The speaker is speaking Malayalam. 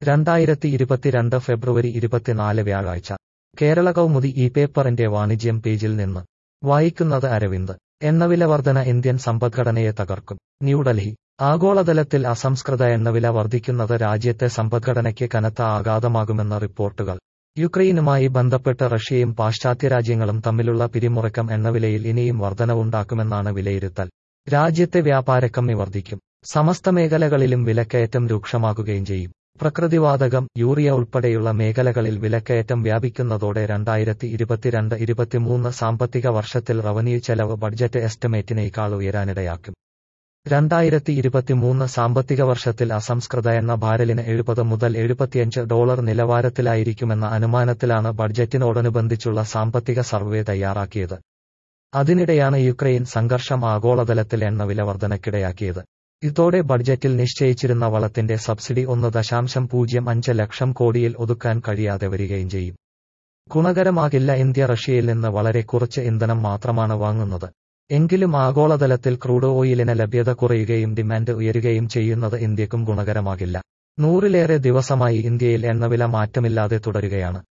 രണ്ടായിരത്തി ഇരുപത്തിരണ്ട് ഫെബ്രുവരി ഇരുപത്തിനാല് വ്യാഴാഴ്ച കേരള കൗമുദി ഈ പേപ്പറിന്റെ വാണിജ്യം പേജിൽ നിന്ന് വായിക്കുന്നത് അരവിന്ദ് എണ്ണവില വർധന ഇന്ത്യൻ സമ്പദ്ഘടനയെ തകർക്കും ന്യൂഡൽഹി ആഗോളതലത്തിൽ അസംസ്കൃത എണ്ണവില വർദ്ധിക്കുന്നത് രാജ്യത്തെ സമ്പദ്ഘടനയ്ക്ക് കനത്ത ആഘാതമാകുമെന്ന റിപ്പോർട്ടുകൾ യുക്രൈനുമായി ബന്ധപ്പെട്ട് റഷ്യയും പാശ്ചാത്യ രാജ്യങ്ങളും തമ്മിലുള്ള പിരിമുറക്കം എണ്ണവിലയിൽ ഇനിയും വർധനവുണ്ടാക്കുമെന്നാണ് വിലയിരുത്തൽ രാജ്യത്തെ വ്യാപാരക്കമ്മി വർദ്ധിക്കും സമസ്ത മേഖലകളിലും വിലക്കയറ്റം രൂക്ഷമാകുകയും ചെയ്യും പ്രകൃതിവാതകം യൂറിയ ഉൾപ്പെടെയുള്ള മേഖലകളിൽ വിലക്കയറ്റം വ്യാപിക്കുന്നതോടെ രണ്ടായിരത്തി ഇരുപത്തിരണ്ട് ഇരുപത്തിമൂന്ന് സാമ്പത്തിക വർഷത്തിൽ റവന്യൂ ചെലവ് ബഡ്ജറ്റ് എസ്റ്റിമേറ്റിനേക്കാൾ ഉയരാനിടയാക്കും രണ്ടായിരത്തി ഇരുപത്തിമൂന്ന് സാമ്പത്തിക വർഷത്തിൽ അസംസ്കൃത എണ്ണ ബാരലിന് എഴുപത് മുതൽ എഴുപത്തിയഞ്ച് ഡോളർ നിലവാരത്തിലായിരിക്കുമെന്ന അനുമാനത്തിലാണ് ബഡ്ജറ്റിനോടനുബന്ധിച്ചുള്ള സാമ്പത്തിക സർവേ തയ്യാറാക്കിയത് അതിനിടെയാണ് യുക്രൈൻ സംഘർഷം ആഗോളതലത്തിൽ എണ്ണവില വർധനയ്ക്കിടയാക്കിയത് ഇതോടെ ബഡ്ജറ്റിൽ നിശ്ചയിച്ചിരുന്ന വളത്തിന്റെ സബ്സിഡി ഒന്ന് ദശാംശം പൂജ്യം അഞ്ച് ലക്ഷം കോടിയിൽ ഒതുക്കാൻ കഴിയാതെ വരികയും ചെയ്യും ഗുണകരമാകില്ല ഇന്ത്യ റഷ്യയിൽ നിന്ന് വളരെ കുറച്ച് ഇന്ധനം മാത്രമാണ് വാങ്ങുന്നത് എങ്കിലും ആഗോളതലത്തിൽ ക്രൂഡ് ഓയിലിന് ലഭ്യത കുറയുകയും ഡിമാൻഡ് ഉയരുകയും ചെയ്യുന്നത് ഇന്ത്യക്കും ഗുണകരമാകില്ല നൂറിലേറെ ദിവസമായി ഇന്ത്യയിൽ എണ്ണവില മാറ്റമില്ലാതെ തുടരുകയാണ്